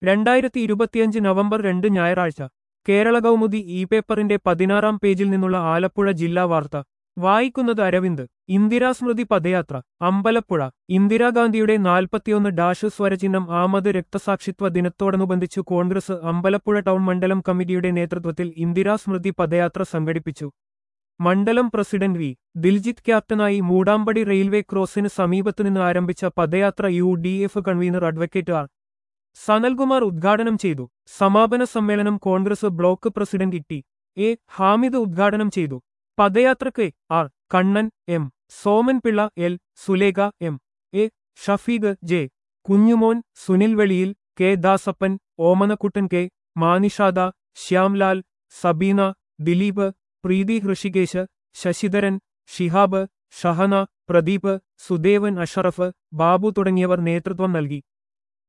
രണ്ടായിരത്തി ഇരുപത്തിയഞ്ച് നവംബർ രണ്ട് ഞായറാഴ്ച കേരള കൗമുദി ഇ പേപ്പറിന്റെ പതിനാറാം പേജിൽ നിന്നുള്ള ആലപ്പുഴ ജില്ലാ വാർത്ത വായിക്കുന്നത് അരവിന്ദ് ഇന്ദിരാസ്മൃതി പദയാത്ര അമ്പലപ്പുഴ ഇന്ദിരാഗാന്ധിയുടെ നാൽപ്പത്തിയൊന്ന് ഡാഷ് സ്വരചിഹ്നം ആമത് രക്തസാക്ഷിത്വ ദിനത്തോടനുബന്ധിച്ചു കോൺഗ്രസ് അമ്പലപ്പുഴ ടൗൺ മണ്ഡലം കമ്മിറ്റിയുടെ നേതൃത്വത്തിൽ ഇന്ദിരാസ്മൃതി പദയാത്ര സംഘടിപ്പിച്ചു മണ്ഡലം പ്രസിഡന്റ് വി ദിൽജിത്ത് ക്യാപ്റ്റനായി മൂടാമ്പടി റെയിൽവേ ക്രോസിന് സമീപത്തുനിന്ന് ആരംഭിച്ച പദയാത്ര U D F convener advocate R Sanalkumar ഉദ്ഘാടനം ചെയ്തു സമാപന സമ്മേളനം Congress block president E A Hamid ഉദ്ഘാടനം ചെയ്തു പദയാത്രയ്ക്ക് R Kannan M Somanpillai L Sulekha M A Shafeeq J Kunjumon Sunil Veliyil K Dasappan Omanakuttan K Manishada Syamlal Sabeena Dileep Preethi Hrishikesh Sasidharan Shihab Shahana Pradeep Sudevan Ashraf Babu തുടങ്ങിയവർ നേതൃത്വം നൽകി